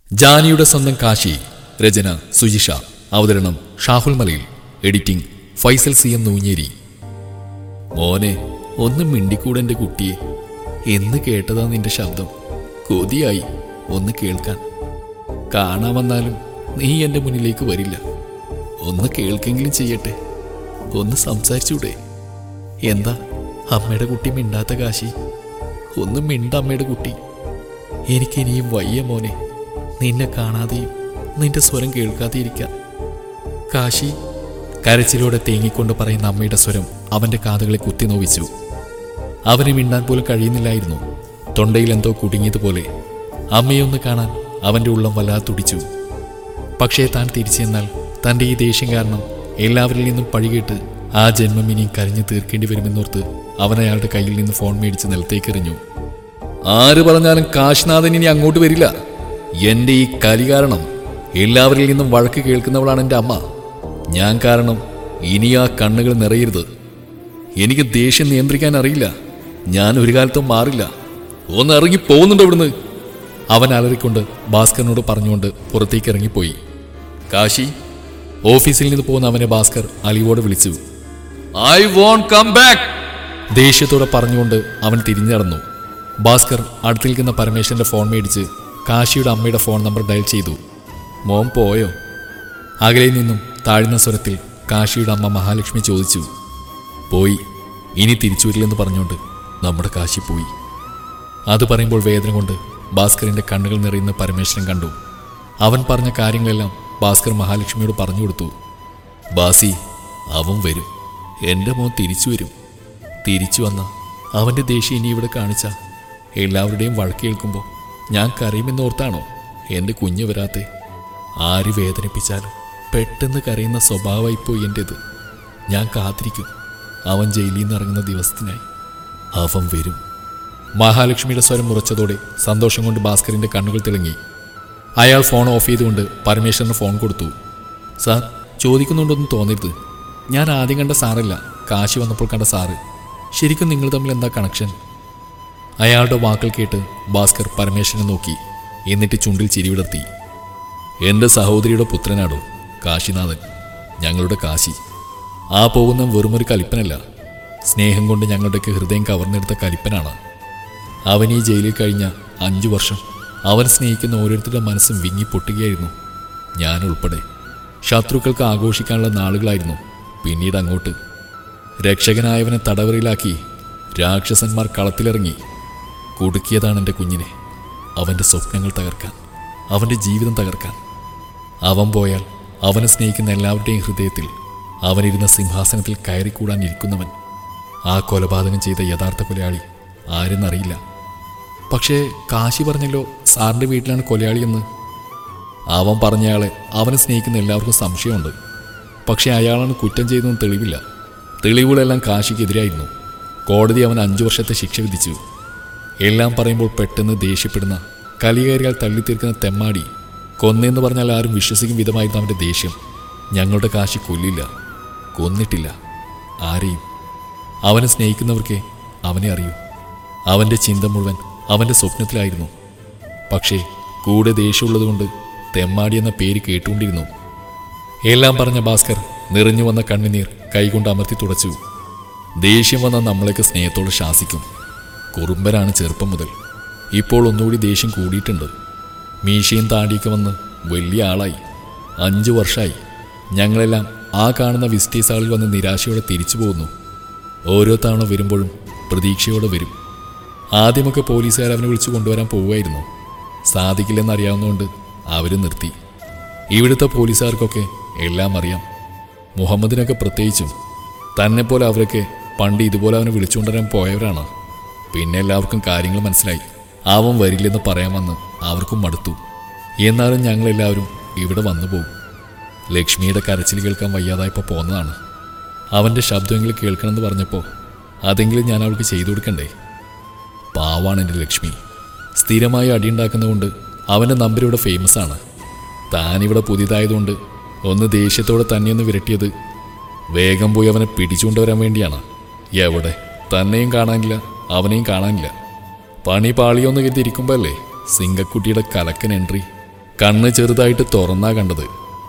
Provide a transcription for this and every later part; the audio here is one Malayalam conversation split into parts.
ജാനിയുടെ സ്വന്തം കാശി രചന സുജിഷ അവതരണം Shahul Malayil editing Faisal C M Noonjeri മോനെ ഒന്ന് മിണ്ടിക്കൂടെ എൻ്റെ കുട്ടിയെ എന്ന് കേട്ടതാ നിന്റെ ശബ്ദം കൊതിയായി ഒന്ന് കേൾക്കാൻ കാണാൻ വന്നാലും നീ എൻ്റെ മുന്നിലേക്ക് വരില്ല ഒന്ന് കേൾക്കെങ്കിലും ചെയ്യട്ടെ ഒന്ന് സംസാരിച്ചൂടെ എന്താ അമ്മയുടെ കുട്ടി മിണ്ടാത്ത കാശി ഒന്ന് മിണ്ട അമ്മയുടെ കുട്ടി എനിക്കിനിയും വയ്യ മോനെ നിന്നെ കാണാതെയും നിന്റെ സ്വരം കേൾക്കാതെ ഇരിക്കാൻ കാശി കരച്ചിലൂടെ തേങ്ങിക്കൊണ്ട് പറയുന്ന അമ്മയുടെ സ്വരം അവന്റെ കാതുകളെ കുത്തി നോവിച്ചു അവന് മിണ്ടാൻ പോലും കഴിയുന്നില്ലായിരുന്നു തൊണ്ടയിൽ എന്തോ കുടുങ്ങിയതുപോലെ അമ്മയൊന്ന് കാണാൻ അവന്റെ ഉള്ളം വല്ലാതെ തുടിച്ചു പക്ഷേ താൻ തിരിച്ചു ചെന്നാൽ തന്റെ ഈ ദേഷ്യം കാരണം എല്ലാവരിൽ നിന്നും പഴികേട്ട് ആ ജന്മം ഇനിയും കരഞ്ഞു തീർക്കേണ്ടി വരുമെന്നോർത്ത് അവൻ അയാളുടെ കയ്യിൽ നിന്ന് ഫോൺ മേടിച്ച് നിലത്തേക്കെറിഞ്ഞു ആര് പറഞ്ഞാലും കാശ്നാഥൻ ഇനി അങ്ങോട്ട് വരില്ല എന്റെ ഈ കലി കാരണം എല്ലാവരിൽ നിന്നും വഴക്ക് കേൾക്കുന്നവളാണ് എൻ്റെ അമ്മ ഞാൻ കാരണം ഇനി ആ കണ്ണുകൾ നിറയരുത് എനിക്ക് ദേഷ്യം നിയന്ത്രിക്കാൻ അറിയില്ല ഞാൻ ഒരു കാലത്തും മാറില്ല ഒന്ന് ഇറങ്ങി പോകുന്നുണ്ട് ഇവിടുന്ന് അവൻ അലറിക്കൊണ്ട് ഭാസ്കറിനോട് പറഞ്ഞുകൊണ്ട് പുറത്തേക്ക് ഇറങ്ങിപ്പോയി കാശി ഓഫീസിൽ നിന്ന് പോകുന്ന അവനെ ഭാസ്കർ അലിവോട് വിളിച്ചു ഐ വോണ്ട് കം ബാക്ക് ദേഷ്യത്തോടെ പറഞ്ഞുകൊണ്ട് അവൻ തിരിഞ്ഞു നടന്നു ഭാസ്കർ അടുത്ത് നിൽക്കുന്ന പരമേശ്വരന്റെ ഫോൺ മേടിച്ച് കാശിയുടെ അമ്മയുടെ ഫോൺ നമ്പർ ഡയൽ ചെയ്തു മോൻ പോയോ അകലെ നിന്നും താഴ്ന്ന സ്വരത്തിൽ കാശിയുടെ അമ്മ മഹാലക്ഷ്മി ചോദിച്ചു പോയി ഇനി തിരിച്ചു വരില്ലെന്ന് പറഞ്ഞുകൊണ്ട് നമ്മുടെ കാശി പോയി അത് പറയുമ്പോൾ വേദന കൊണ്ട് ഭാസ്കറിന്റെ കണ്ണുകൾ നിറയുന്ന പരമേശ്വരൻ കണ്ടു അവൻ പറഞ്ഞ കാര്യങ്ങളെല്ലാം ഭാസ്കർ മഹാലക്ഷ്മിയോട് പറഞ്ഞു കൊടുത്തു ബാസി അവൻ വരും എൻ്റെ മോൻ തിരിച്ചു വരും തിരിച്ചു വന്ന അവൻ്റെ ദേഷ്യം ഇനി ഇവിടെ കാണിച്ച എല്ലാവരുടെയും വഴക്ക് കേൾക്കുമ്പോൾ ഞാൻ കരയുമെന്നോർത്താണോ എൻ്റെ കുഞ്ഞ് വരാത്തെ ആര് വേദനിപ്പിച്ചാലും പെട്ടെന്ന് കരയുന്ന സ്വഭാവമായിപ്പോയി എൻ്റേത് ഞാൻ കാത്തിരിക്കും അവൻ ജയിലിൽ നിന്ന് ഇറങ്ങുന്ന ദിവസത്തിനായി അവൻ വരും മഹാലക്ഷ്മിയുടെ സ്വരം മുറച്ചതോടെ സന്തോഷം കൊണ്ട് ഭാസ്കറിന്റെ കണ്ണുകൾ തിളങ്ങി അയാൾ ഫോൺ ഓഫ് ചെയ്തുകൊണ്ട് പരമേശ്വരന് ഫോൺ കൊടുത്തു സാർ ചോദിക്കുന്നുണ്ടൊന്നും തോന്നരുത് ഞാൻ ആദ്യം കണ്ട സാറല്ല കാശി വന്നപ്പോൾ കണ്ട സാറ് ശരിക്കും നിങ്ങൾ തമ്മിൽ എന്താ കണക്ഷൻ അയാളുടെ വാക്കുകൾ കേട്ട് ഭാസ്കർ പരമേശ്വരനെ നോക്കി എന്നിട്ട് ചുണ്ടിൽ ചിരി വിടർത്തി എൻ്റെ സഹോദരിയുടെ പുത്രനാടോ കാശിനാഥൻ ഞങ്ങളുടെ കാശി ആ പോകുന്ന വെറുമൊരു കലിപ്പനല്ല സ്നേഹം കൊണ്ട് ഞങ്ങളുടെയൊക്കെ ഹൃദയം കവർന്നെടുത്ത കലിപ്പനാണ് അവൻ ഈ ജയിലിൽ കഴിഞ്ഞ അഞ്ചു വർഷം അവൻ സ്നേഹിക്കുന്ന ഓരോരുത്തരുടെ മനസ്സും വിങ്ങി പൊട്ടുകയായിരുന്നു ഞാൻ ഉൾപ്പെടെ ശത്രുക്കൾക്ക് ആഘോഷിക്കാനുള്ള നാളുകളായിരുന്നു പിന്നീട് അങ്ങോട്ട് രക്ഷകനായവനെ തടവറയിലാക്കി രാക്ഷസന്മാർ കളത്തിലിറങ്ങി കുടുക്കിയതാണ് എൻ്റെ കുഞ്ഞിനെ അവൻ്റെ സ്വപ്നങ്ങൾ തകർക്കാൻ അവൻ്റെ ജീവിതം തകർക്കാൻ അവൻ പോയാൽ അവനെ സ്നേഹിക്കുന്ന എല്ലാവരുടെയും ഹൃദയത്തിൽ അവനിരുന്ന സിംഹാസനത്തിൽ കയറിക്കൂടാൻ ഇരിക്കുന്നവൻ ആ കൊലപാതകം ചെയ്ത യഥാർത്ഥ കൊലയാളി ആരെന്നറിയില്ല പക്ഷേ കാശി പറഞ്ഞല്ലോ സാറിൻ്റെ വീട്ടിലാണ് കൊലയാളിയെന്ന് അവൻ പറഞ്ഞയാളെ അവനെ സ്നേഹിക്കുന്ന എല്ലാവർക്കും സംശയമുണ്ട് പക്ഷേ അയാളാണ് കുറ്റം ചെയ്തതെന്ന് തെളിവില്ല തെളിവുകളെല്ലാം കാശിക്കെതിരായിരുന്നു കോടതി അവൻ അഞ്ചു വർഷത്തെ ശിക്ഷ വിധിച്ചു എല്ലാം പറയുമ്പോൾ പെട്ടെന്ന് ദേഷ്യപ്പെടുന്ന കലികയറിയാൽ തള്ളിത്തീർക്കുന്ന തെമ്മാടി കൊന്നെന്ന് പറഞ്ഞാൽ ആരും വിശ്വസിക്കും വിധമായിരുന്നു അവൻ്റെ ദേഷ്യം ഞങ്ങളുടെ കാശി കൊല്ലില്ല കൊന്നിട്ടില്ല ആരെയും അവനെ സ്നേഹിക്കുന്നവർക്കേ അവനെ അറിയൂ അവൻ്റെ ചിന്ത മുഴുവൻ അവൻ്റെ സ്വപ്നത്തിലായിരുന്നു പക്ഷേ കൂടെ ദേഷ്യമുള്ളതുകൊണ്ട് തെമ്മാടി എന്ന പേര് കേട്ടുകൊണ്ടിരുന്നു എല്ലാം പറഞ്ഞ ഭാസ്കർ നിറഞ്ഞു വന്ന കണ്ണുനീർ കൈകൊണ്ട് അമർത്തി തുടച്ചു ദേഷ്യം വന്ന നമ്മളെയൊക്കെ സ്നേഹത്തോടെ ശാസിക്കും കുറുമ്പനാണ് ചെറുപ്പം മുതൽ ഇപ്പോൾ ഒന്നുകൂടി ദേഷ്യം കൂടിയിട്ടുണ്ട് മീശയും താടിയൊക്കെ വന്ന് വലിയ ആളായി അഞ്ചു വർഷമായി ഞങ്ങളെല്ലാം ആ കാണുന്ന വിസിറ്റേഴ്സ് ഹാളിൽ വന്ന് നിരാശയോടെ തിരിച്ചു പോകുന്നു ഓരോ തവണ വരുമ്പോഴും പ്രതീക്ഷയോടെ വരും ആദ്യമൊക്കെ പോലീസുകാർ അവനെ വിളിച്ചു കൊണ്ടുവരാൻ പോവുമായിരുന്നു സാധിക്കില്ലെന്നറിയാവുന്നതുകൊണ്ട് അവർ നിർത്തി ഇവിടുത്തെ പോലീസുകാർക്കൊക്കെ എല്ലാം അറിയാം മുഹമ്മദിനൊക്കെ പ്രത്യേകിച്ചും തന്നെപ്പോലെ അവരൊക്കെ പണ്ട് ഇതുപോലെ അവനെ വിളിച്ചുകൊണ്ടുവരാൻ പോയവരാണ് പിന്നെ എല്ലാവർക്കും കാര്യങ്ങൾ മനസ്സിലായി അവൻ വരില്ലെന്ന് പറയാൻ വന്ന് അവർക്കും മടുത്തു എന്നാലും ഞങ്ങളെല്ലാവരും ഇവിടെ വന്നു പോകും ലക്ഷ്മിയുടെ കരച്ചിൽ കേൾക്കാൻ വയ്യാതായപ്പോൾ പോന്നതാണ് അവൻ്റെ ശബ്ദമെങ്കിലും കേൾക്കണമെന്ന് പറഞ്ഞപ്പോൾ അതെങ്കിലും ഞാൻ അവൾക്ക് ചെയ്തു കൊടുക്കണ്ടേ പാവാണ് എൻ്റെ ലക്ഷ്മി സ്ഥിരമായി അടിയുണ്ടാക്കുന്നതുകൊണ്ട് അവൻ്റെ നമ്പർ ഇവിടെ ഫേമസ് ആണ് താനിവിടെ പുതിയതായതുകൊണ്ട് ഒന്ന് ദേഷ്യത്തോടെ തന്നെ ഒന്ന് വിരട്ടിയത് വേഗം പോയി അവനെ പിടിച്ചുകൊണ്ടുവരാൻ വേണ്ടിയാണ് എവിടെ തന്നെയും കാണാനില്ല അവനെയും കാണാനില്ല പണി പാളിയൊന്ന് കരുതിയിരിക്കുമ്പോഴല്ലേ സിംഗക്കുട്ടിയുടെ കലക്കൻ എൻട്രി കണ്ണ് ചെറുതായിട്ട് തുറന്നാ കണ്ടത്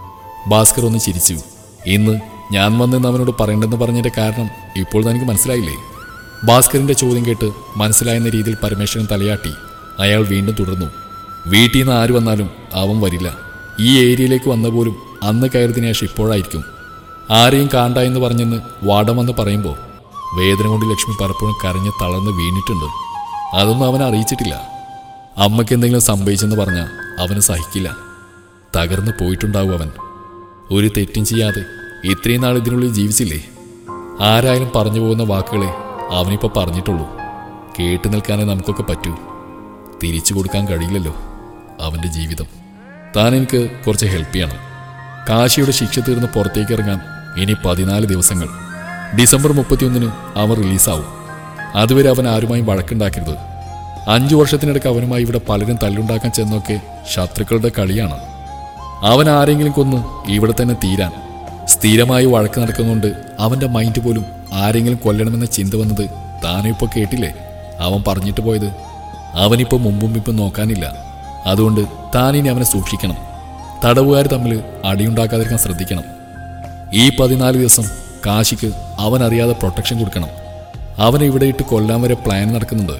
ഭാസ്കർ ഒന്ന് ചിരിച്ചു ഇന്ന് ഞാൻ വന്നെന്ന് അവനോട് പറയണ്ടെന്ന് പറഞ്ഞതിന്റെ കാരണം ഇപ്പോൾ തനിക്ക് മനസ്സിലായില്ലേ ഭാസ്കറിന്റെ ചോദ്യം കേട്ട് മനസ്സിലായെന്ന രീതിയിൽ പരമേശ്വരൻ തലയാട്ടി അയാൾ വീണ്ടും തുടർന്നു വീട്ടിൽ നിന്ന് ആര് വന്നാലും അവൻ വരില്ല ഈ ഏരിയയിലേക്ക് വന്ന പോലും അന്ന് കയറിയതിനു ശേഷം ഇപ്പോഴായിരിക്കും ആരെയും കാണ്ട എന്ന് പറഞ്ഞെന്ന് വാടം വന്ന് പറയുമ്പോൾ വേദന കൊണ്ട് ലക്ഷ്മി പലപ്പോഴും കരഞ്ഞ് തളർന്ന് വീണിട്ടുണ്ട് അതൊന്നും അവനെ അറിയിച്ചിട്ടില്ല അമ്മയ്ക്ക് എന്തെങ്കിലും സംഭവിച്ചെന്ന് പറഞ്ഞാൽ അവന് സഹിക്കില്ല തകർന്നു പോയിട്ടുണ്ടാവും അവൻ ഒരു തെറ്റും ചെയ്യാതെ ഇത്രയും നാൾ ഇതിനുള്ളിൽ ജീവിച്ചില്ലേ ആരായാലും പറഞ്ഞു പോകുന്ന വാക്കുകളെ അവനിപ്പോൾ പറഞ്ഞിട്ടുള്ളൂ കേട്ടു നിൽക്കാനേ നമുക്കൊക്കെ പറ്റൂ തിരിച്ചു കൊടുക്കാൻ കഴിയില്ലല്ലോ അവൻ്റെ ജീവിതം താൻ എനിക്ക് കുറച്ച് ഹെൽപ്പ് ചെയ്യണം കാശിയുടെ ശിക്ഷ തീർന്ന് പുറത്തേക്ക് ഇറങ്ങാൻ ഇനി പതിനാല് ദിവസങ്ങൾ ഡിസംബർ മുപ്പത്തിയൊന്നിന് അവൻ റിലീസാവും അതുവരെ അവൻ ആരുമായും വഴക്കുണ്ടാക്കരുത് അഞ്ചു വർഷത്തിനിടയ്ക്ക് അവനുമായി ഇവിടെ പലരും തല്ലുണ്ടാക്കാൻ ചെന്നൊക്കെ ശത്രുക്കളുടെ കളിയാണ് അവൻ ആരെങ്കിലും കൊന്ന് ഇവിടെ തന്നെ തീരാൻ സ്ഥിരമായി വഴക്ക് നടക്കുന്നുണ്ട് അവന്റെ മൈൻഡ് പോലും ആരെങ്കിലും കൊല്ലണമെന്ന ചിന്ത വന്നത് താനും ഇപ്പോൾ കേട്ടില്ലേ അവൻ പറഞ്ഞിട്ട് പോയത് അവനിപ്പോൾ മുമ്പും ഇപ്പം നോക്കാനില്ല അതുകൊണ്ട് താനിനി അവനെ സൂക്ഷിക്കണം തടവുകാർ തമ്മിൽ അടിയുണ്ടാക്കാതിരിക്കാൻ ശ്രദ്ധിക്കണം ഈ പതിനാല് ദിവസം കാശിക്ക് അവൻ അറിയാതെ പ്രൊട്ടക്ഷൻ കൊടുക്കണം അവനെ ഇവിടെ ഇട്ട് കൊല്ലാൻ വരെ പ്ലാൻ നടക്കുന്നുണ്ട്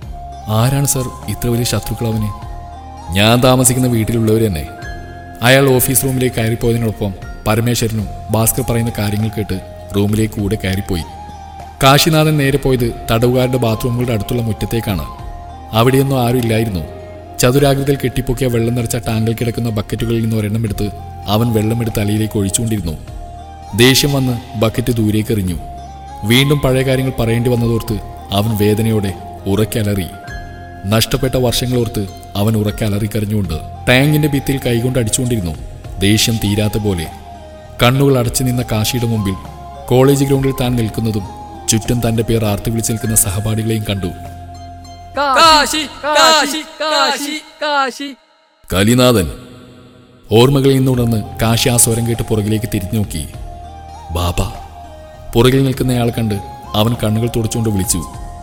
ആരാണ് സർ ഇത്ര വലിയ ശത്രുക്കൾ അവന് ഞാൻ താമസിക്കുന്ന വീട്ടിലുള്ളവർ തന്നെ അയാൾ ഓഫീസ് റൂമിലേക്ക് കയറിപ്പോയതിനൊപ്പം പരമേശ്വരനും ഭാസ്കർ പറയുന്ന കാര്യങ്ങൾ കേട്ട് റൂമിലേക്ക് കൂടെ കയറിപ്പോയി കാശിനാഥൻ നേരെ പോയത് തടവുകാരുടെ ബാത്റൂമുകളുടെ അടുത്തുള്ള മുറ്റത്തേക്കാണ് അവിടെയൊന്നും ആരും ഇല്ലായിരുന്നു ചതുരാകൃതിയിൽ കെട്ടിപ്പൊക്കിയ വെള്ളം നിറച്ച ടാങ്കിൽ കിടക്കുന്ന ബക്കറ്റുകളിൽ നിന്ന് ഒരെണ്ണം എടുത്ത് അവൻ വെള്ളമെടുത്ത് തലയിലേക്ക് ഒഴിച്ചുകൊണ്ടിരുന്നു ദേഷ്യം വന്ന് ബക്കറ്റ് ദൂരേക്ക് എറിഞ്ഞു വീണ്ടും പഴയ കാര്യങ്ങൾ പറയേണ്ടി വന്നതോർത്ത് അവൻ വേദനയോടെ ഉറക്കലറി നഷ്ടപ്പെട്ട വർഷങ്ങളോർത്ത് അവൻ ഉറക്കലറി കരഞ്ഞുകൊണ്ട് ടാങ്കിന്റെ ഭിത്തിയിൽ കൈകൊണ്ട് അടിച്ചുകൊണ്ടിരുന്നു ദേഷ്യം തീരാത്ത പോലെ കണ്ണുകൾ അടച്ചു നിന്ന കാശിയുടെ മുമ്പിൽ കോളേജ് ഗ്രൗണ്ടിൽ താൻ നിൽക്കുന്നതും ചുറ്റും തന്റെ പേർ ആർത്തി വിളിച്ചു നിൽക്കുന്ന സഹപാഠികളെയും കണ്ടു കാശി കാശി കാശി കാശി കലിനാഥൻ ഓർമ്മകളിൽ നിന്നുണർന്ന് കാശി ആ സ്വരം കേട്ട് പുറകിലേക്ക് തിരിഞ്ഞു നോക്കി ബാബ പുറകിൽ നിൽക്കുന്നയാൾ കണ്ട് അവൻ കണ്ണുകൾ തുടച്ചുകൊണ്ട് വിളിച്ചു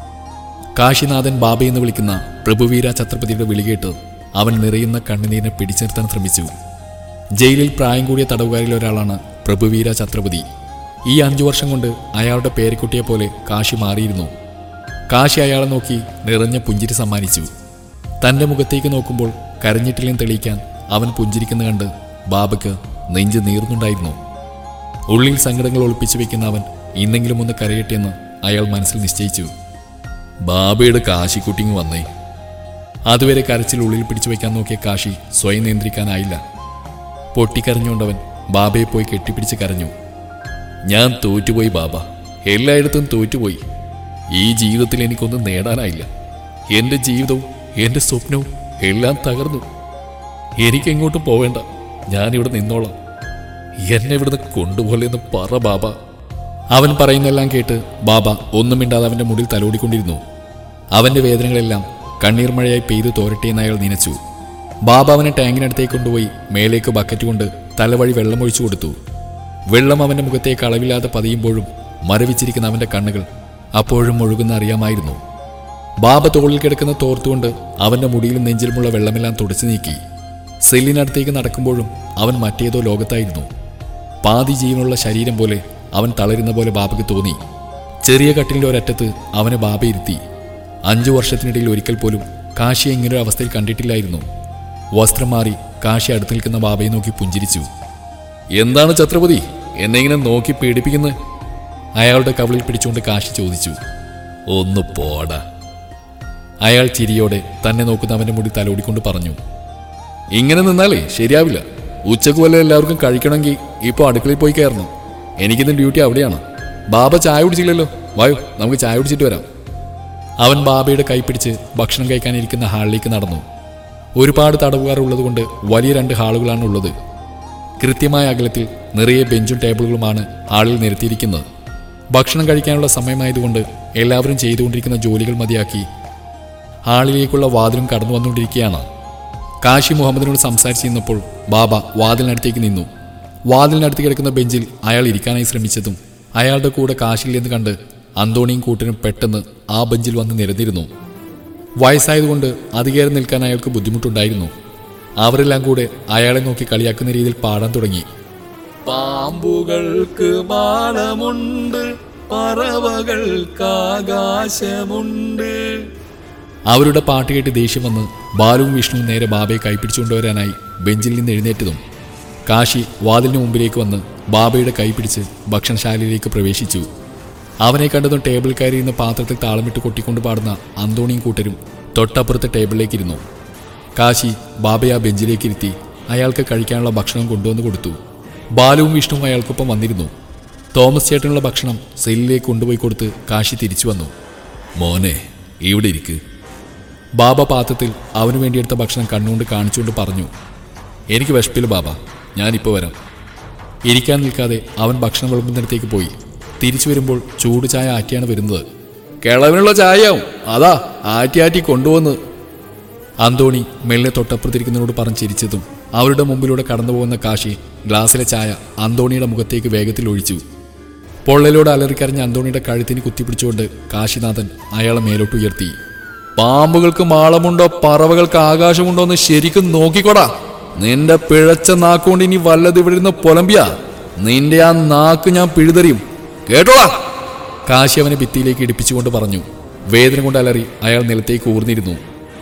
കാശിനാഥൻ ബാബ എന്ന് വിളിക്കുന്ന പ്രഭുവീര ഛത്രപതിയുടെ വിളി കേട്ട് അവൻ നിറയുന്ന കണ്ണുനീരിനെ പിടിച്ചു നിർത്താൻ ശ്രമിച്ചു ജയിലിൽ പ്രായം കൂടിയ തടവുകാരിൽ ഒരാളാണ് പ്രഭുവീര ഛത്രപതി ഈ അഞ്ചു വർഷം കൊണ്ട് അയാളുടെ പേരക്കുട്ടിയെ പോലെ കാശി മാറിയിരുന്നു കാശി അയാളെ നോക്കി നിറഞ്ഞ പുഞ്ചിരി സമ്മാനിച്ചു തന്റെ മുഖത്തേക്ക് നോക്കുമ്പോൾ കരഞ്ഞിട്ടില്ലെന്ന് തെളിയിക്കാൻ അവൻ പുഞ്ചിരിക്കുന്ന കണ്ട് ബാബയ്ക്ക് നെഞ്ച് നീർന്നുണ്ടായിരുന്നു ഉള്ളിൽ സങ്കടങ്ങൾ ഒളിപ്പിച്ചു വെക്കുന്ന അവൻ ഇന്നെങ്കിലും ഒന്ന് കരയട്ടെന്ന് അയാൾ മനസ്സിൽ നിശ്ചയിച്ചു ബാബയുടെ കാശിക്കുട്ടിങ് വന്നേ അതുവരെ കരച്ചിൽ ഉള്ളിൽ പിടിച്ചു വെക്കാൻ നോക്കിയ കാശി സ്വയം നിയന്ത്രിക്കാനായില്ല പൊട്ടിക്കരഞ്ഞുകൊണ്ടവൻ ബാബയെ പോയി കെട്ടിപ്പിടിച്ച് കരഞ്ഞു ഞാൻ തോറ്റുപോയി ബാബ എല്ലായിടത്തും തോറ്റുപോയി ഈ ജീവിതത്തിൽ എനിക്കൊന്നും നേടാനായില്ല എൻ്റെ ജീവിതവും എൻ്റെ സ്വപ്നവും എല്ലാം തകർന്നു എനിക്കെങ്ങോട്ടും പോവേണ്ട ഞാനിവിടെ നിന്നോളാം എന്നെ ഇവിടുന്ന് കൊണ്ടുപോലെന്ന് പറ ബാബ അവൻ പറയുന്നെല്ലാം കേട്ട് ബാബ ഒന്നും മിണ്ടാതെ അവന്റെ മുടിൽ തലോടിക്കൊണ്ടിരുന്നു അവന്റെ വേദനകളെല്ലാം കണ്ണീർ മഴയായി പെയ്തു തോരട്ടെ എന്ന് അയാൾ നനച്ചു ബാബ അവനെ ടാങ്കിനടുത്തേക്ക് കൊണ്ടുപോയി മേലേക്ക് ബക്കറ്റ് കൊണ്ട് തലവഴി വെള്ളം ഒഴിച്ചു കൊടുത്തു വെള്ളം അവന്റെ മുഖത്തേക്ക് അളവില്ലാതെ പതിയുമ്പോഴും മരവിച്ചിരിക്കുന്ന അവന്റെ കണ്ണുകൾ അപ്പോഴും ഒഴുകുന്ന അറിയാമായിരുന്നു ബാബ തോളിൽ കിടക്കുന്ന തോർത്തുകൊണ്ട് അവന്റെ മുടിയിലും നെഞ്ചിലുമുള്ള വെള്ളമെല്ലാം തുടച്ചു നീക്കി സെല്ലിനടുത്തേക്ക് നടക്കുമ്പോഴും അവൻ മറ്റേതോ ലോകത്തായിരുന്നു പാതി ജീവനുള്ള ശരീരം പോലെ അവൻ തളരുന്ന പോലെ ബാബയ്ക്ക് തോന്നി ചെറിയ കട്ടിലിന്റെ ഒരറ്റത്ത് അവനെ ബാബ ഇരുത്തി അഞ്ചു വർഷത്തിനിടയിൽ ഒരിക്കൽ പോലും കാശിയെ ഇങ്ങനൊരു അവസ്ഥയിൽ കണ്ടിട്ടില്ലായിരുന്നു വസ്ത്രം മാറി കാശി അടുത്ത് നിൽക്കുന്ന ബാബയെ നോക്കി പുഞ്ചിരിച്ചു എന്താണ് ഛത്രപതി എന്നെ ഇങ്ങനെ നോക്കി പേടിപ്പിക്കുന്നത് അയാളുടെ കവിളിൽ പിടിച്ചുകൊണ്ട് കാശി ചോദിച്ചു ഒന്ന് പോടാ അയാൾ ചിരിയോടെ തന്നെ നോക്കുന്ന അവന്റെ മുടി തലോടിക്കൊണ്ട് പറഞ്ഞു ഇങ്ങനെ നിന്നാലേ ശരിയാവില്ല ഉച്ചക്ക് വല്ല എല്ലാവർക്കും കഴിക്കണമെങ്കിൽ ഇപ്പോൾ അടുക്കളയിൽ പോയി കയറണം എനിക്കിന്ന് ഡ്യൂട്ടി അവിടെയാണ് ബാബ ചായ കുടിച്ചില്ലല്ലോ വായു നമുക്ക് ചായ കുടിച്ചിട്ട് വരാം അവൻ ബാബയുടെ കൈ പിടിച്ച് ഭക്ഷണം കഴിക്കാനിരിക്കുന്ന ഹാളിലേക്ക് നടന്നു ഒരുപാട് തടവുകാർ ഉള്ളതുകൊണ്ട് വലിയ രണ്ട് ഹാളുകളാണ് ഉള്ളത് കൃത്യമായ അകലത്തിൽ നിറയെ ബെഞ്ചും ടേബിളുകളുമാണ് ഹാളിൽ നിരത്തിയിരിക്കുന്നത് ഭക്ഷണം കഴിക്കാനുള്ള സമയമായതുകൊണ്ട് എല്ലാവരും ചെയ്തുകൊണ്ടിരിക്കുന്ന ജോലികൾ മതിയാക്കി ഹാളിലേക്കുള്ള വാതിലും കടന്നു വന്നുകൊണ്ടിരിക്കുകയാണ് കാശി മുഹമ്മദിനോട് സംസാരിച്ചിരുന്നപ്പോൾ ബാബ വാതിലിനടുത്തേക്ക് നിന്നു വാതിലിനടുത്ത് കിടക്കുന്ന ബെഞ്ചിൽ അയാൾ ഇരിക്കാനായി ശ്രമിച്ചതും അയാളുടെ കൂടെ കാശില്ലെന്ന് കണ്ട് അന്തോണിയും കൂട്ടനും പെട്ടെന്ന് ആ ബെഞ്ചിൽ വന്ന് നിരന്നിരുന്നു വയസ്സായതുകൊണ്ട് അധികേരം നിൽക്കാൻ അയാൾക്ക് ബുദ്ധിമുട്ടുണ്ടായിരുന്നു അവരെല്ലാം കൂടെ അയാളെ നോക്കി കളിയാക്കുന്ന രീതിയിൽ പാടാൻ തുടങ്ങി പാമ്പുകൾക്ക് മാളമുണ്ട് പറവകൾക്ക് ആകാശമുണ്ട് അവരുടെ പാട്ട് കേട്ട് ദേഷ്യം വന്ന് ബാലുവും വിഷ്ണുവും നേരെ ബാബയെ കൈപ്പിടിച്ചുകൊണ്ടുവരാനായി ബെഞ്ചിൽ നിന്ന് എഴുന്നേറ്റതും കാശി വാതിലിന് മുമ്പിലേക്ക് വന്ന് ബാബയുടെ കൈപിടിച്ച് ഭക്ഷണശാലയിലേക്ക് പ്രവേശിച്ചു അവനെ കണ്ടതും ടേബിൾ കയറി ഇരുന്ന് പാത്രത്തിൽ താളമിട്ട് കൊട്ടിക്കൊണ്ട് പാടുന്ന അന്തോണിയും കൂട്ടരും തൊട്ടപ്പുറത്തെ ടേബിളിലേക്ക് ഇരുന്നു കാശി ബാബയെ ആ ബെഞ്ചിലേക്ക് ഇരുത്തി അയാൾക്ക് കഴിക്കാനുള്ള ഭക്ഷണം കൊണ്ടുവന്ന് കൊടുത്തു ബാലുവും വിഷ്ണുവും അയാൾക്കൊപ്പം വന്നിരുന്നു തോമസ് ചേട്ടനുള്ള ഭക്ഷണം സെല്ലിലേക്ക് കൊണ്ടുപോയി കൊടുത്ത് കാശി തിരിച്ചു വന്നു മോനെ ഇവിടെ ഇരിക്ക് ബാബ പാത്രത്തിൽ അവന് വേണ്ടിയെടുത്ത ഭക്ഷണം കണ്ണുകൊണ്ട് കാണിച്ചുകൊണ്ട് പറഞ്ഞു എനിക്ക് വിശപ്പില്ല ബാബ ഞാനിപ്പോൾ വരാം ഇരിക്കാൻ നിൽക്കാതെ അവൻ ഭക്ഷണം വിളമ്പുന്നിടത്തേക്ക് പോയി തിരിച്ചു വരുമ്പോൾ ചൂട് ചായ ആറ്റിയാണ് വരുന്നത് കിളവിനുള്ള ചായയാവും അതാ ആറ്റി ആറ്റി കൊണ്ടുവന്ന് അന്തോണി മെല്ലെ തൊട്ടപ്പുറത്തിരിക്കുന്നവരോട് പറഞ്ഞ് ചിരിച്ചതും അവരുടെ മുമ്പിലൂടെ കടന്നു പോകുന്ന കാശി ഗ്ലാസ്സിലെ ചായ അന്തോണിയുടെ മുഖത്തേക്ക് വേഗത്തിൽ ഒഴിച്ചു പൊള്ളലോട് അലറിക്കരഞ്ഞ അന്തോണിയുടെ കഴുത്തിന് കുത്തിപ്പിടിച്ചുകൊണ്ട് കാശിനാഥൻ അയാളെ മേലോട്ട് ഉയർത്തി പാമ്പുകൾക്ക് മാളമുണ്ടോ പറവകൾക്ക് ആകാശമുണ്ടോ എന്ന് ശരിക്കും നോക്കിക്കോടാ നിന്റെ പിഴച്ച നാക്കുകൊണ്ട് ഇനി വല്ലത് ഇവിടെ ഇരുന്ന് പൊലമ്പിയ നിന്റെ ആ നാക്ക് ഞാൻ പിഴുതെറിയും കേട്ടോടാ കാശി അവനെ ഭിത്തിയിലേക്ക് ഇടിപ്പിച്ചുകൊണ്ട് പറഞ്ഞു വേദന കൊണ്ട് അലറി അയാൾ നിലത്തേക്ക് ഊർന്നിരുന്നു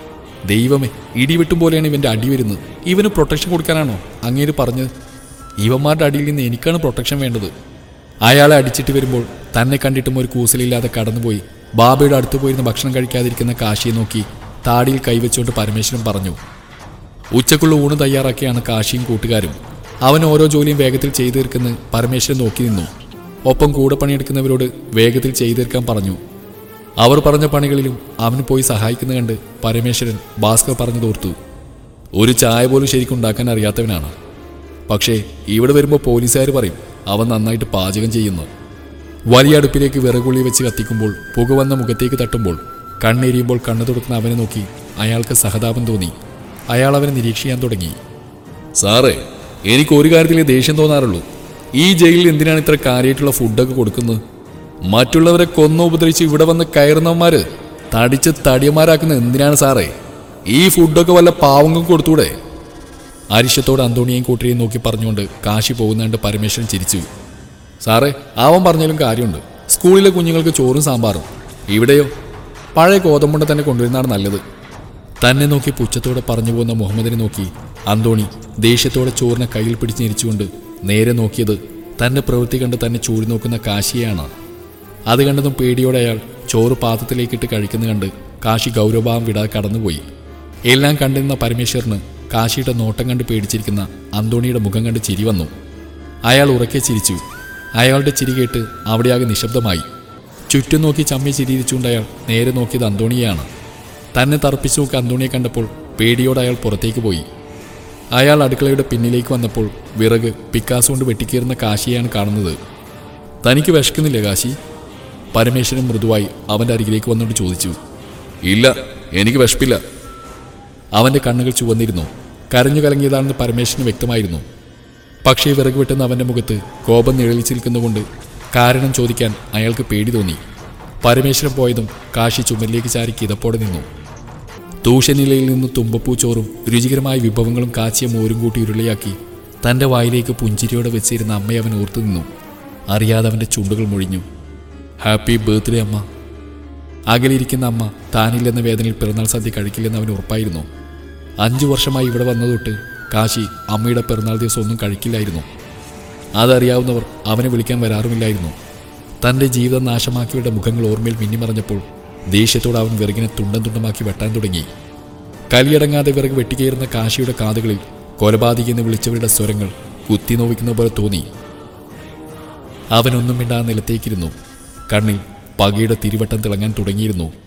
ദൈവമേ ഇടിവെട്ടും പോലെയാണ് ഇവന്റെ അടി വരുന്നത് ഇവന് പ്രൊട്ടക്ഷൻ കൊടുക്കാനാണോ അങ്ങേര് പറഞ്ഞത് ഇവന്മാരുടെ അടിയിൽ നിന്ന് എനിക്കാണ് പ്രൊട്ടക്ഷൻ വേണ്ടത് അയാളെ അടിച്ചിട്ട് വരുമ്പോൾ തന്നെ കണ്ടിട്ടും ഒരു കൂസലില്ലാതെ കടന്നുപോയി ബാബയുടെ അടുത്ത് പോയിരുന്ന് ഭക്ഷണം കഴിക്കാതിരിക്കുന്ന കാശിയെ നോക്കി താടിയിൽ കൈവച്ചുകൊണ്ട് പരമേശ്വരൻ പറഞ്ഞു ഉച്ചക്കുള്ള ഊണ് തയ്യാറാക്കിയാണ് കാശിയും കൂട്ടുകാരും അവൻ ഓരോ ജോലിയും വേഗത്തിൽ ചെയ്തു തീർക്കുന്ന പരമേശ്വരൻ നോക്കി നിന്നു ഒപ്പം കൂടെ പണിയെടുക്കുന്നവരോട് വേഗത്തിൽ ചെയ്തു തീർക്കാൻ പറഞ്ഞു അവർ പറഞ്ഞ പണികളിലും അവന് പോയി സഹായിക്കുന്ന കണ്ട് പരമേശ്വരൻ ഭാസ്കർ പറഞ്ഞു തോർത്തു ഒരു ചായ പോലും ശരിക്കും ഉണ്ടാക്കാൻ അറിയാത്തവനാണ് പക്ഷേ ഇവിടെ വരുമ്പോൾ പോലീസുകാർ പറയും അവൻ നന്നായിട്ട് പാചകം ചെയ്യുന്നു വലിയ അടുപ്പിലേക്ക് വിറകുള്ളി വെച്ച് കത്തിക്കുമ്പോൾ പുക വന്ന മുഖത്തേക്ക് തട്ടുമ്പോൾ കണ്ണെരിയുമ്പോൾ കണ്ണു തുറക്കുന്ന അവനെ നോക്കി അയാൾക്ക് സഹതാപം തോന്നി അയാൾ അവനെ നിരീക്ഷിക്കാൻ തുടങ്ങി സാറേ എനിക്ക് ഒരു കാര്യത്തിൽ ദേഷ്യം തോന്നാറുള്ളൂ ഈ ജയിലിൽ എന്തിനാണ് ഇത്ര കാര്യമായിട്ടുള്ള ഫുഡൊക്കെ കൊടുക്കുന്നത് മറ്റുള്ളവരെ കൊന്നു ഉപദ്രവിച്ച് ഇവിടെ വന്ന് കയറുന്നവന്മാര് തടിച്ച് തടിയന്മാരാക്കുന്ന എന്തിനാണ് സാറേ ഈ ഫുഡൊക്കെ വല്ല പാവങ്ങൾക്ക് കൊടുത്തൂടെ അരിശത്തോട് അന്തോണിയെയും കൂട്ടരെയും നോക്കി പറഞ്ഞുകൊണ്ട് കാശി പോകുന്നതുകൊണ്ട് പരമേശ്വരൻ ചിരിച്ചു സാറേ അവൻ പറഞ്ഞാലും കാര്യമുണ്ട് സ്കൂളിലെ കുഞ്ഞുങ്ങൾക്ക് ചോറും സാമ്പാറും ഇവിടെയോ പഴയ ഗോതമ്പുണ്ട തന്നെ കൊണ്ടുവരുന്നതാണ് നല്ലത് തന്നെ നോക്കി പുച്ഛത്തോടെ പറഞ്ഞു പോകുന്ന മുഹമ്മദിനെ നോക്കി അന്തോണി ദേഷ്യത്തോടെ ചോറിനെ കയ്യിൽ പിടിച്ച് ഞെരിച്ചുകൊണ്ട് നേരെ നോക്കിയത് തന്റെ പ്രവൃത്തി കണ്ട് തന്നെ ചൂടി നോക്കുന്ന കാശിയെയാണ് അത് കണ്ടതും പേടിയോടെ അയാൾ ചോറ് പാത്രത്തിലേക്കിട്ട് കഴിക്കുന്ന കണ്ട് കാശി ഗൗരവഭാവം വിടാതെ കടന്നുപോയി എല്ലാം കണ്ടിരുന്ന പരമേശ്വരന് കാശിയുടെ നോട്ടം കണ്ട് പേടിച്ചിരിക്കുന്ന അന്തോണിയുടെ മുഖം കണ്ട് ചിരി വന്നു അയാൾ ഉറക്കെ ചിരിച്ചു അയാളുടെ ചിരി കേട്ട് അവിടെയാകെ നിശബ്ദമായി ചുറ്റും നോക്കി ചമ്മി ചിരിയിരിച്ചുകൊണ്ട് അയാൾ നേരെ നോക്കിയത് അന്തോണിയെയാണ് തന്നെ തറപ്പിച്ചു നോക്കി അന്തോണിയെ കണ്ടപ്പോൾ പേടിയോടെ അയാൾ പുറത്തേക്ക് പോയി അയാൾ അടുക്കളയുടെ പിന്നിലേക്ക് വന്നപ്പോൾ വിറക് പിക്കാസ് കൊണ്ട് വെട്ടിക്കീറുന്ന കാശിയെയാണ് കാണുന്നത് തനിക്ക് വിശക്കുന്നില്ല കാശി പരമേശ്വരൻ മൃദുവായി അവൻ്റെ അരികിലേക്ക് വന്നുകൊണ്ട് ചോദിച്ചു ഇല്ല എനിക്ക് വിശപ്പില്ല അവൻ്റെ കണ്ണുകൾ ചുവന്നിരുന്നു കരഞ്ഞു കലങ്ങിയതാണെന്ന് പരമേശ്വരന് വ്യക്തമായിരുന്നു പക്ഷേ വിറക് വെട്ടുന്ന അവൻ്റെ മുഖത്ത് കോപം നിഴലിച്ചു നിൽക്കുന്നതുകൊണ്ട് കാരണം ചോദിക്കാൻ അയാൾക്ക് പേടി തോന്നി പരമേശ്വരൻ പോയതും കാശി ചുമലിലേക്ക് ചാരി കിതപ്പോടെ നിന്നു തൂഷനിലയിൽ നിന്ന് തുമ്പപ്പൂ ചോറും രുചികരമായ വിഭവങ്ങളും കാച്ചിയ മോരും കൂട്ടി ഉരുളയാക്കി തൻ്റെ വായിലേക്ക് പുഞ്ചിരിയോടെ വെച്ചിരുന്ന അമ്മയെ അവൻ ഓർത്തു നിന്നു അറിയാതെ അവൻ്റെ ചുണ്ടുകൾ മൊഴിഞ്ഞു ഹാപ്പി ബർത്ത്ഡേ അമ്മ അകലിരിക്കുന്ന അമ്മ താനില്ലെന്ന വേദനയിൽ പിറന്നാൾ സദ്യ കഴിക്കില്ലെന്ന് അവന് ഉറപ്പായിരുന്നു അഞ്ചു വർഷമായി ഇവിടെ വന്നു തൊട്ട് കാശി അമ്മയുടെ പിറന്നാൾ ദിവസം ഒന്നും കഴിക്കില്ലായിരുന്നു അതറിയാവുന്നവർ അവനെ വിളിക്കാൻ വരാറുമില്ലായിരുന്നു തൻ്റെ ജീവിതം നാശമാക്കിയവരുടെ മുഖങ്ങൾ ഓർമ്മയിൽ മിന്നിമറഞ്ഞപ്പോൾ ദേഷ്യത്തോടെ അവൻ വിറകിനെ തുണ്ടം തുണ്ടമാക്കി വെട്ടാൻ തുടങ്ങി കലിയടങ്ങാതെ വിറക് വെട്ടിക്കയറുന്ന കാശിയുടെ കാതുകളിൽ കൊലപാതകി എന്ന് വിളിച്ചവരുടെ സ്വരങ്ങൾ കുത്തി നോവിക്കുന്ന പോലെ തോന്നി അവനൊന്നും മിണ്ടാ നിലത്തേക്കിരുന്നു കണ്ണിൽ പകയുടെ തിരുവട്ടം തിളങ്ങാൻ തുടങ്ങിയിരുന്നു